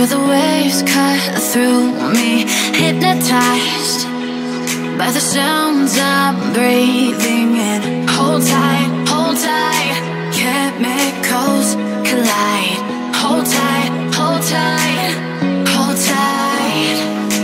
Feel the waves cut through me, hypnotized by the sounds I'm breathing in. Hold tight, hold tight, chemicals collide. Hold tight, hold tight, hold tight.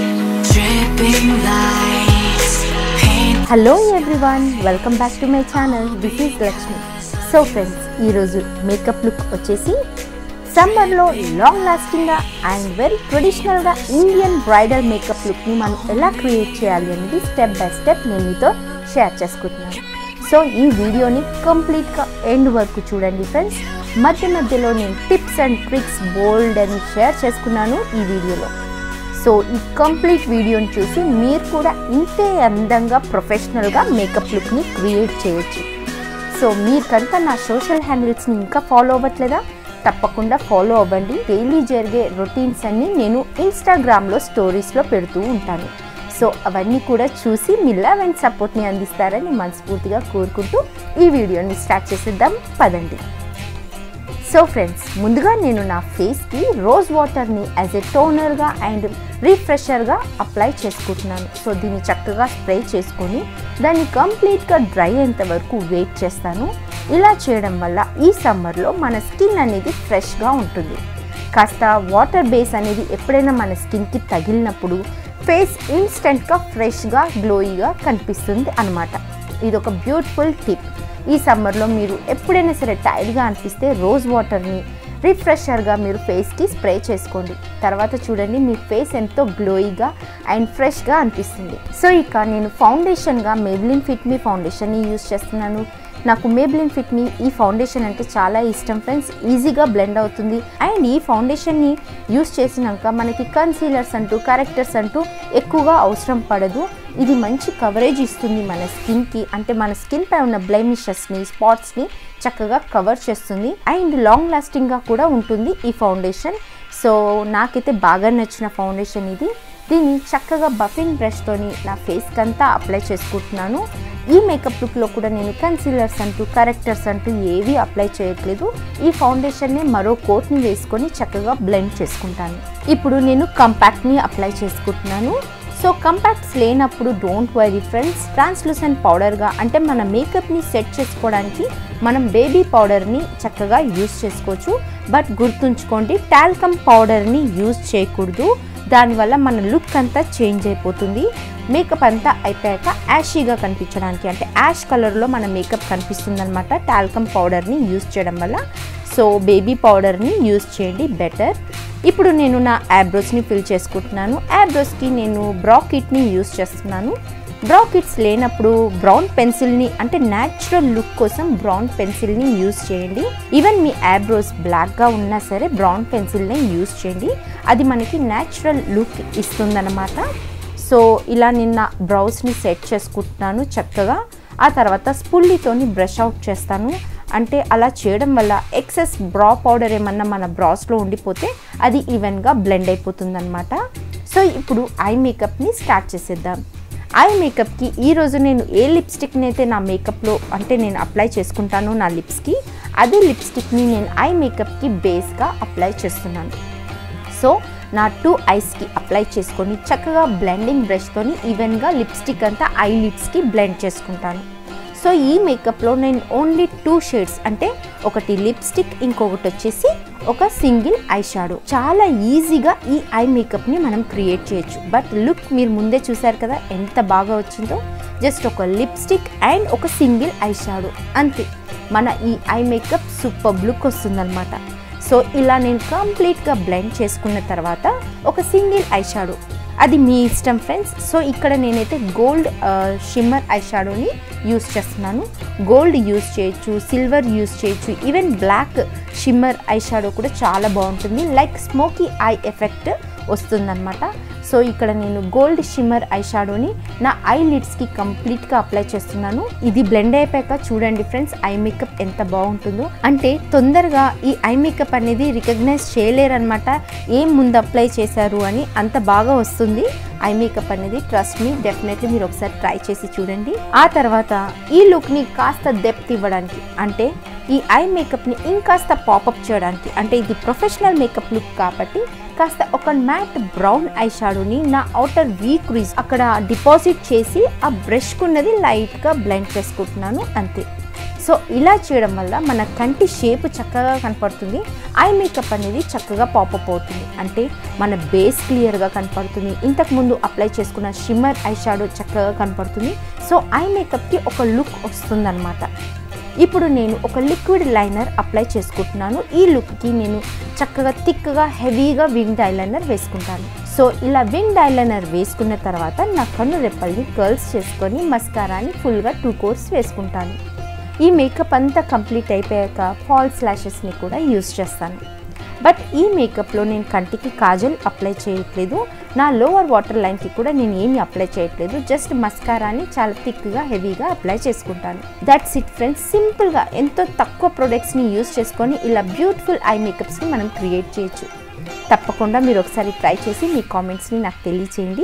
Dripping lights, paint. Hello everyone welcome back to my channel this is Lakshmi so friends ఈరోజు makeup look వచ్చేసి సమ్మర్లో long లాస్టింగ్గా and very ట్రెడిషనల్గా Indian bridal makeup లుక్ని మనం ఎలా create చేయాలి అనేది స్టెప్ బై స్టెప్ నేను మీతో షేర్ చేసుకుంటున్నాను సో ఈ వీడియోని కంప్లీట్గా ఎండ్ వరకు చూడండి ఫ్రెండ్స్ మధ్య మధ్యలో నేను టిప్స్ అండ్ ట్రిక్స్ బోల్డ్ అని షేర్ చేసుకున్నాను ఈ వీడియోలో సో ఈ కంప్లీట్ వీడియోని చూసి మీరు కూడా ఇంతే అందంగా ప్రొఫెషనల్గా మేకప్ లుక్ని క్రియేట్ చేయొచ్చు సో మీరు కనుక నా సోషల్ హ్యాండిల్స్ని ఇంకా ఫాలో అవ్వట్లేదా తప్పకుండా ఫాలో అవ్వండి డైలీ జరిగే రొటీన్స్ అన్నీ నేను ఇన్స్టాగ్రామ్లో స్టోరీస్లో పెడుతూ ఉంటాను సో అవన్నీ కూడా చూసి మీ లవ్ అండ్ సపోర్ట్ని అందిస్తారని మనస్ఫూర్తిగా కోరుకుంటూ ఈ వీడియోని స్టార్ట్ చేసేద్దాం పదండి సో ఫ్రెండ్స్ ముందుగా నేను నా ఫేస్కి రోజ్ వాటర్ని యాజ్ ఎ టోనర్గా అండ్ రిఫ్రెషర్గా అప్లై చేసుకుంటున్నాను సో దీన్ని చక్కగా స్ప్రే చేసుకొని దాన్ని కంప్లీట్గా డ్రై అయ్యేంత వరకు వెయిట్ చేస్తాను ఇలా చేయడం వల్ల ఈ సమ్మర్లో మన స్కిన్ అనేది ఫ్రెష్గా ఉంటుంది కాస్త వాటర్ బేస్ అనేది ఎప్పుడైనా మన స్కిన్కి తగిలినప్పుడు ఫేస్ ఇన్స్టెంట్గా ఫ్రెష్గా గ్లోయిగా కనిపిస్తుంది అనమాట ఇది ఒక బ్యూటిఫుల్ టిప్ ఈ సమ్మర్లో మీరు ఎప్పుడైనా సరే టైర్డ్గా అనిపిస్తే రోజ్ వాటర్ని రిఫ్రెషర్గా మీరు ఫేస్కి స్ప్రే చేసుకోండి తర్వాత చూడండి మీ ఫేస్ ఎంతో గ్లోయిగా అండ్ ఫ్రెష్గా అనిపిస్తుంది సో ఇక నేను ఫౌండేషన్గా మెబ్లిన్ ఫిట్ మీ ఫౌండేషన్ని యూజ్ చేస్తున్నాను నాకు మేబ్లిన్ ఫిట్ మీ ఈ ఫౌండేషన్ అంటే చాలా ఇష్టం ఫ్రెండ్స్ ఈజీగా బ్లెండ్ అవుతుంది అండ్ ఈ ఫౌండేషన్ని యూస్ చేసినాక మనకి కన్సీలర్స్ అంటూ కరెక్టర్స్ అంటూ ఎక్కువగా అవసరం పడదు ఇది మంచి కవరేజ్ ఇస్తుంది మన స్కిన్కి అంటే మన స్కిన్ పై ఉన్న బ్లెమిషెస్ని స్పాట్స్ని చక్కగా కవర్ చేస్తుంది అండ్ లాంగ్ లాస్టింగ్గా కూడా ఉంటుంది ఈ ఫౌండేషన్ సో నాకైతే బాగా నచ్చిన ఫౌండేషన్ ఇది దీన్ని చక్కగా బఫింగ్ బ్రష్తోని నా ఫేస్కి అంతా అప్లై చేసుకుంటున్నాను ఈ మేకప్ లుక్లో కూడా నేను కన్సీలర్స్ అంటూ కరెక్టర్స్ అంటూ ఏవి అప్లై చేయట్లేదు ఈ ఫౌండేషన్ని మరో కోట్ని వేసుకొని చక్కగా బ్లెండ్ చేసుకుంటాను ఇప్పుడు నేను కంపాక్ట్ని అప్లై చేసుకుంటున్నాను సో కంపాక్ట్స్ లేనప్పుడు డోంట్ వరీ ఫ్రెండ్స్ ట్రాన్స్లూసెంట్ పౌడర్గా అంటే మన మేకప్ని సెట్ చేసుకోవడానికి మనం బేబీ పౌడర్ని చక్కగా యూస్ చేసుకోవచ్చు బట్ గుర్తుంచుకోండి టాల్కమ్ పౌడర్ని యూస్ చేయకూడదు దానివల్ల మన లుక్ అంతా చేంజ్ అయిపోతుంది మేకప్ అంతా అయిపోయాక యాషీగా కనిపించడానికి అంటే యాష్ కలర్లో మన మేకప్ కనిపిస్తుంది అనమాట టాల్కమ్ పౌడర్ని యూస్ చేయడం వల్ల సో బేబీ పౌడర్ని యూస్ చేయండి బెటర్ ఇప్పుడు నేను నా యాబ్రోస్ని ఫిల్ చేసుకుంటున్నాను యాబ్రోస్కి నేను బ్రాకిట్ని యూస్ చేస్తున్నాను బ్రాకిట్స్ లేనప్పుడు బ్రౌన్ పెన్సిల్ని అంటే న్యాచురల్ లుక్ కోసం బ్రౌన్ పెన్సిల్ని యూస్ చేయండి ఈవెన్ మీ యాబ్రోస్ బ్లాక్గా ఉన్నా సరే బ్రౌన్ పెన్సిల్ని యూస్ చేయండి అది మనకి న్యాచురల్ లుక్ ఇస్తుందన్నమాట సో ఇలా నిన్న బ్రౌస్ని సెట్ చేసుకుంటున్నాను చక్కగా ఆ తర్వాత స్పుల్లితోని బ్రష్ అవుట్ చేస్తాను అంటే అలా చేయడం వల్ల ఎక్సెస్ బ్రా పౌడర్ ఏమన్నా మన బ్రాస్లో ఉండిపోతే అది ఈవెన్గా బ్లెండ్ అయిపోతుందన్నమాట సో ఇప్పుడు ఐ మేకప్ని స్టార్ట్ చేసేద్దాం ఐ మేకప్కి ఈరోజు నేను ఏ లిప్స్టిక్ని అయితే నా మేకప్లో అంటే నేను అప్లై చేసుకుంటానో నా లిప్స్కి అదే లిప్స్టిక్ని నేను ఐ మేకప్కి బేస్గా అప్లై చేస్తున్నాను సో నా టూ ఐస్కి అప్లై చేసుకొని చక్కగా బ్లెండింగ్ బ్రష్తోని ఈవెన్గా లిప్స్టిక్ అంతా ఐ లిప్స్కి బ్లెండ్ చేసుకుంటాను సో ఈ మేకప్లో నేను ఓన్లీ టూ షేడ్స్ అంటే ఒకటి లిప్స్టిక్ ఇంకొకటి వచ్చేసి ఒక సింగిల్ ఐ షాడో చాలా ఈజీగా ఈ ఐ మేకప్ని మనం క్రియేట్ చేయొచ్చు బట్ లుక్ మీరు ముందే చూసారు కదా ఎంత బాగా వచ్చిందో జస్ట్ ఒక లిప్స్టిక్ అండ్ ఒక సింగిల్ ఐ షాడో అంతే మన ఈ ఐ మేకప్ సూపర్ లుక్ వస్తుందన్నమాట సో ఇలా నేను కంప్లీట్గా బ్లెండ్ చేసుకున్న తర్వాత ఒక సింగిల్ ఐ షాడో అది మీ ఇష్టం ఫ్రెండ్స్ సో ఇక్కడ నేనైతే గోల్డ్ షిమ్మర్ ఐ షాడోని యూస్ చేస్తున్నాను గోల్డ్ యూస్ చేయొచ్చు సిల్వర్ యూస్ చేయొచ్చు even black shimmer eye shadow కూడా చాలా బాగుంటుంది లైక్ స్మోకీ ఐ ఎఫెక్ట్ వస్తుందన్నమాట సో ఇక్కడ నేను గోల్డ్ షిమ్మర్ ఐ షాడోని నా ఐ లిడ్స్కి కంప్లీట్గా అప్లై చేస్తున్నాను ఇది బ్లెండ్ అయిపోయాక చూడండి ఫ్రెండ్స్ ఐ మేకప్ ఎంత బాగుంటుందో అంటే తొందరగా ఈ ఐ మేకప్ అనేది రికగ్నైజ్ చేయలేరనమాట ఏం ముందు అప్లై చేశారు అని అంత బాగా వస్తుంది ఐ మేకప్ అనేది ట్రస్ట్ మీ డెఫినెట్లీ మీరు ఒకసారి ట్రై చేసి చూడండి ఆ తర్వాత ఈ లుక్ని కాస్త డెప్త్ ఇవ్వడానికి అంటే ఈ ఐ మేకప్ని ఇంకాస్త పాపప్ చేయడానికి అంటే ఇది ప్రొఫెషనల్ మేకప్ లుక్ కాబట్టి కాస్త ఒక మ్యాట్ బ్రౌన్ ఐ షాడోని నా అవుటర్ వీ క్రీజ్ అక్కడ డిపాజిట్ చేసి ఆ బ్రష్కున్నది లైట్గా బ్లెండ్ చేసుకుంటున్నాను అంతే సో ఇలా చేయడం వల్ల మన కంటి షేప్ చక్కగా కనపడుతుంది ఐ మేకప్ అనేది చక్కగా పాపప్ అవుతుంది అంటే మన బేస్ క్లియర్గా కనపడుతుంది ఇంతకుముందు అప్లై చేసుకున్న షిమ్మర్ ఐ షాడో చక్కగా కనపడుతుంది సో ఐ మేకప్కి ఒక లుక్ వస్తుందన్నమాట ఇప్పుడు నేను ఒక లిక్విడ్ లైనర్ అప్లై చేసుకుంటున్నాను ఈ లుక్కి నేను చక్కగా థిక్గా హెవీగా వింగ్ ఐలైనర్ వేసుకుంటాను సో ఇలా వింగ్ ఐలైనర్ వేసుకున్న తర్వాత నా కన్ను రెప్పల్ని కర్ల్స్ చేసుకొని మస్కారాని ఫుల్గా టూ కోర్స్ వేసుకుంటాను ఈ మేకప్ అంతా కంప్లీట్ అయిపోయాక ఫాల్స్ ల్యాషెస్ని కూడా యూస్ చేస్తాను బట్ ఈ మేకప్లో నేను కంటికి కాజల్ అప్లై చేయట్లేదు నా లోవర్ వాటర్ లైన్కి కూడా నేను ఏమి అప్లై చేయట్లేదు జస్ట్ మస్కారాని చాలా థిక్గా హెవీగా అప్లై చేసుకుంటాను దట్స్ ఇట్ ఫ్రెండ్స్ సింపుల్గా ఎంతో తక్కువ ప్రొడక్ట్స్ని యూస్ చేసుకొని ఇలా బ్యూటిఫుల్ ఐ మేకప్స్ని మనం క్రియేట్ చేయొచ్చు తప్పకుండా మీరు ఒకసారి ట్రై చేసి మీ కామెంట్స్ని నాకు తెలియచేయండి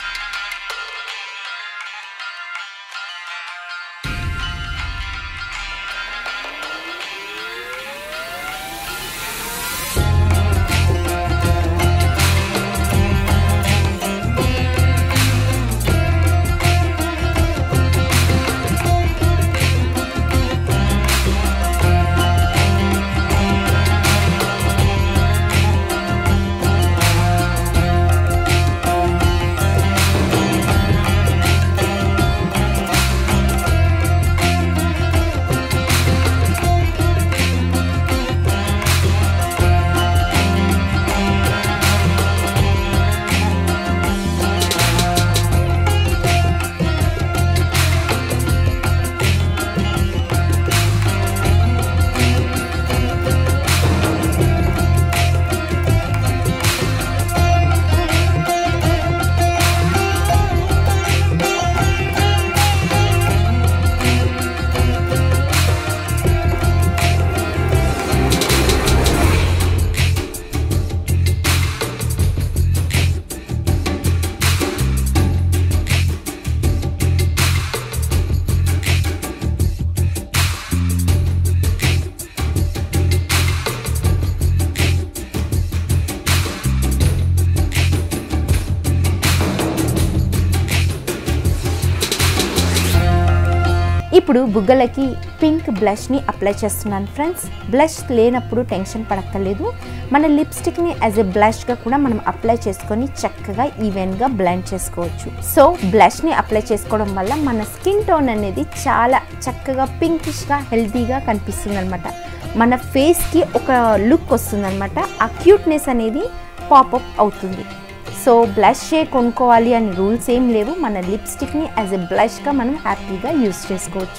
ఇప్పుడు బుగ్గలకి పింక్ బ్లష్ని అప్లై చేస్తున్నాను ఫ్రెండ్స్ బ్లష్ లేనప్పుడు టెన్షన్ పడక్కర్లేదు మన లిప్స్టిక్ని యాజ్ ఎ బ్లష్గా కూడా మనం అప్లై చేసుకొని చక్కగా ఈవెన్గా బ్లెండ్ చేసుకోవచ్చు సో బ్లష్ని అప్లై చేసుకోవడం వల్ల మన స్కిన్ టోన్ అనేది చాలా చక్కగా పింకిష్గా హెల్తీగా కనిపిస్తుంది అనమాట మన ఫేస్కి ఒక లుక్ వస్తుందన్నమాట ఆ క్యూట్నెస్ అనేది పాపప్ అవుతుంది సో బ్లష్ కొనుక్కోవాలి అని రూల్స్ ఏం లేవు మన లిప్స్టిక్ని యాజ్ ఎ బ్లష్గా మనం హ్యాపీగా యూస్ చేసుకోవచ్చు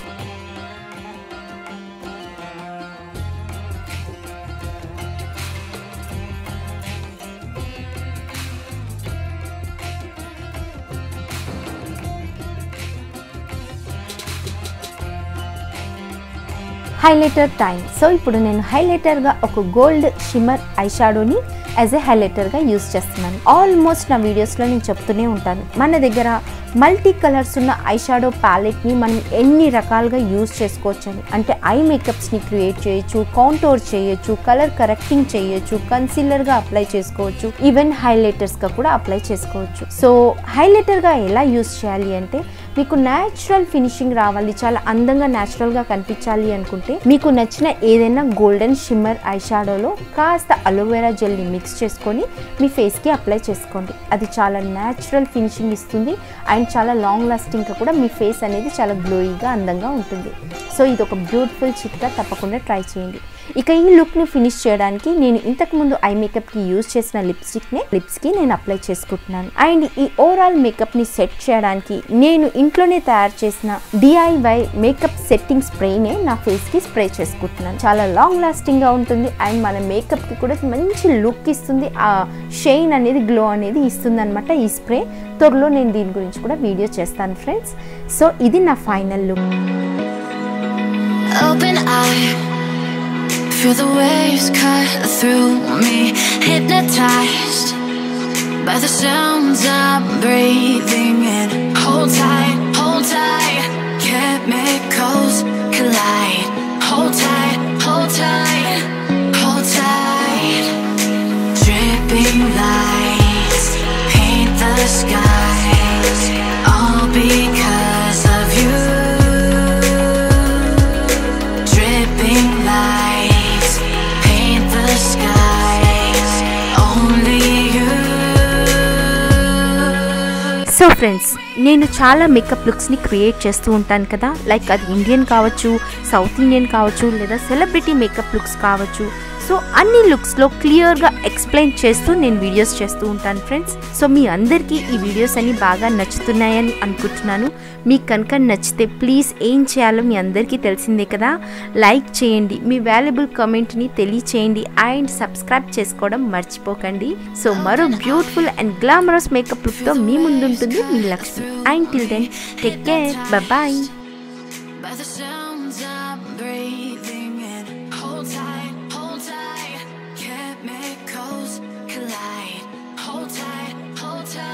హైలైటర్ టైం సో ఇప్పుడు నేను హైలైటర్గా ఒక గోల్డ్ షిమ్మర్ ఐ షాడోని యాజ్ ఎ హైలైటర్గా యూస్ చేస్తున్నాను ఆల్మోస్ట్ నా వీడియోస్లో నేను చెప్తూనే ఉంటాను మన దగ్గర మల్టీ కలర్స్ ఉన్న ఐ షాడో ప్యాలెట్ని మనం ఎన్ని రకాలుగా యూస్ చేసుకోవచ్చు అని అంటే ఐ మేకప్స్ని క్రియేట్ చేయొచ్చు కౌంటోర్ చేయొచ్చు కలర్ కరెక్టింగ్ చేయొచ్చు కన్సీలర్గా అప్లై చేసుకోవచ్చు ఈవెన్ హైలైటర్స్గా కూడా అప్లై చేసుకోవచ్చు సో హైలైటర్గా ఎలా యూస్ చేయాలి అంటే మీకు న్యాచురల్ ఫినిషింగ్ రావాలి చాలా అందంగా న్యాచురల్గా కనిపించాలి అనుకుంటే మీకు నచ్చిన ఏదైనా గోల్డెన్ షిమ్మర్ ఐ షాడోలో కాస్త అలోవెరా జెల్ని మిక్స్ చేసుకొని మీ ఫేస్కి అప్లై చేసుకోండి అది చాలా న్యాచురల్ ఫినిషింగ్ ఇస్తుంది అండ్ చాలా లాంగ్ లాస్టింగ్గా కూడా మీ ఫేస్ అనేది చాలా గ్లోయిగా అందంగా ఉంటుంది సో ఇది ఒక బ్యూటిఫుల్ చిట్గా తప్పకుండా ట్రై చేయండి ఇక ఈ లుక్ని ఫినిష్ చేయడానికి నేను ఇంతకుముందు ఐ మేకప్కి యూజ్ చేసిన లిప్స్టిక్ని లిప్స్కి నేను అప్లై చేసుకుంటున్నాను అండ్ ఈ ఓవరాల్ మేకప్ని సెట్ చేయడానికి నేను ఇంట్లోనే తయారు చేసిన డిఐవై మేకప్ సెట్టింగ్ స్ప్రేనే నా ఫేస్కి స్ప్రే చేసుకుంటున్నాను చాలా లాంగ్ లాస్టింగ్గా ఉంటుంది అండ్ మన మేకప్కి కూడా మంచి లుక్ ఇస్తుంది ఆ షైన్ అనేది గ్లో అనేది ఇస్తుంది అనమాట ఈ స్ప్రే త్వరలో నేను దీని గురించి కూడా వీడియో చేస్తాను ఫ్రెండ్స్ సో ఇది నా final look Open eye, feel the waves cut through me. Hypnotized by the sounds I'm breathing in. Hold tight, hold tight, chemicals collide. Hold tight, the skies, all because of you. Dripping lights paint the skies, only you. So friends నేను చాలా makeup లుక్స్ని create చేస్తూ ఉంటాను కదా like అది Indian కావచ్చు south Indian కావచ్చు లేదా celebrity makeup looks కావచ్చు సో అన్ని లుక్స్లో క్లియర్గా ఎక్స్ప్లెయిన్ చేస్తూ నేను వీడియోస్ చేస్తూ ఉంటాను ఫ్రెండ్స్ సో మీ అందరికీ ఈ వీడియోస్ అన్ని బాగా నచ్చుతున్నాయని అనుకుంటున్నాను మీకు కనుక నచ్చితే ప్లీజ్ ఏం చేయాలో మీ అందరికీ తెలిసిందే కదా లైక్ చేయండి మీ వాల్యుబుల్ కామెంట్ని తెలియచేయండి అండ్ సబ్స్క్రైబ్ చేసుకోవడం మర్చిపోకండి సో మరో బ్యూటిఫుల్ అండ్ గ్లామరస్ మేకప్ లుక్తో మీ ముందుంటుంది మీ Lakshmi and till then take care bye By the sounds I'm breathing